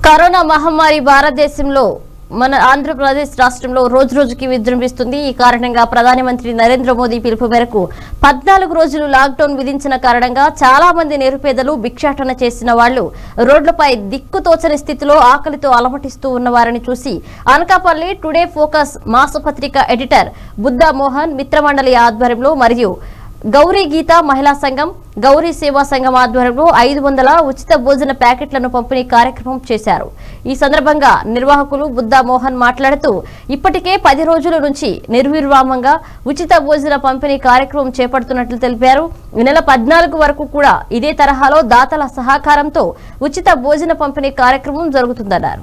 corona మహమ్మారి భారతదేశంలో మన ఆంధ్రప్రదేశ్ రాష్ట్రంలో రోజు రోజుకి విజృంభిస్తుంది ఈ కారణంగా ప్రధానమంత్రి నరేంద్ర మోదీ పిలుపు మేరకు పద్నాలుగు రోజులు లాక్డౌన్ విధించిన కారణంగా చాలా మంది నిరుపేదలు భిక్షాటన చేసిన వాళ్లు రోడ్లపై దిక్కుతోచని స్థితిలో ఆకలితో అలమటిస్తూ ఉన్నవారని చూసి అనకాపల్లి టుడే ఫోకస్ మాసపత్రిక ఎడిటర్ బుద్ధా మోహన్ మిత్రమండలి ఆధ్వర్యంలో మరియు గౌరీ గీత మహిళా సంఘం గౌరీ సేవా సంఘం ఆధ్వర్యంలో ఐదు వందల ఉచిత భోజన ప్యాకెట్లను పంపిణీ కార్యక్రమం చేశారు ఈ సందర్భంగా నిర్వాహకులు బుద్ధా మోహన్ మాట్లాడుతూ ఇప్పటికే పది రోజుల నుంచి నిర్విరామంగా ఉచిత భోజన పంపిణీ కార్యక్రమం చేపడుతున్నట్లు తెలిపారు ఈ నెల పద్నాలుగు వరకు కూడా ఇదే తరహాలో దాతల సహకారంతో ఉచిత భోజన పంపిణీ కార్యక్రమం జరుగుతుందన్నారు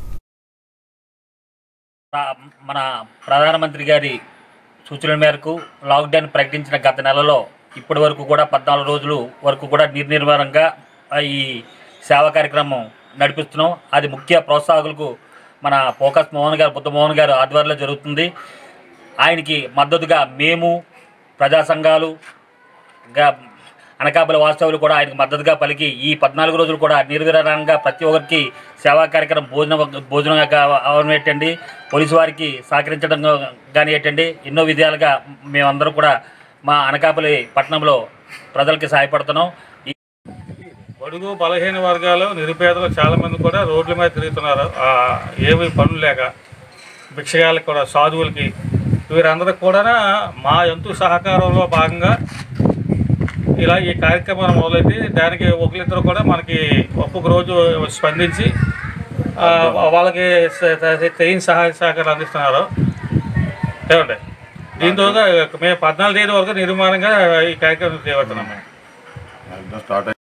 ప్ర- మన ప్రధానమంత్రి గారి సూచనల మేరకు లాక్డౌన్ ప్రకటించిన గత నెలలో ఇప్పటి వరకు కూడా పద్నాలుగు రోజులు వరకు కూడా నిర్నిర్మాణంగా ఆ, ఈ సేవా కార్యక్రమం నడిపిస్తున్నాం అది ముఖ్య ప్రోత్సాహకులకు మన ఫోకస్ మోహన్ గారు బుద్ధ మోహన్ గారు ఆధ్వర్యంలో జరుగుతుంది ఆయనకి మద్దతుగా మేము ప్రజా సంఘాలు గా అనకాపల్లి వాస్తవులు కూడా ఆయనకు మద్దతుగా పలికి ఈ పద్నాలుగు రోజులు కూడా నిర్విరామంగా ప్రతి ఒక్కరికి సేవా కార్యక్రమం భోజనం భోజనంగా అవనెట్టండి పోలీసు వారికి సహకరించడం కానీ ఏంటండి ఎన్నో విధాలుగా మేమందరం కూడా మా అనకాపల్లి పట్టణంలో ప్రజలకి సహాయపడుతున్నాం ఈ బడుగు బలహీన వర్గాలు నిరుపేదలు చాలా మంది కూడా రోడ్ల మీద తిరుగుతున్నారు ఆ, ఏమి పనులు లేక భిక్షగాళ్ళకి కూడా సాధువులకి వీరందరికి కూడా మా ఎంతు సహకారంలో భాగంగా ఇలా ఈ కార్యక్రమాన్ని మొదలెట్టి దానికి ఒకరిద్దరు కూడా మనకి ఒక్కొక్క రోజు స్పందించి ఆ, వాళ్ళకి స- త- తగిన సహాయ సహకారాలు అందిస్తున్నారు ఏమండి దీంతో మేము పద్నాలుగు తేదీ వరకు నిర్మాణంగా ఈ కార్యక్రమం చేపడుతున్నాం మేము లాక్డౌన్ స్టార్ట్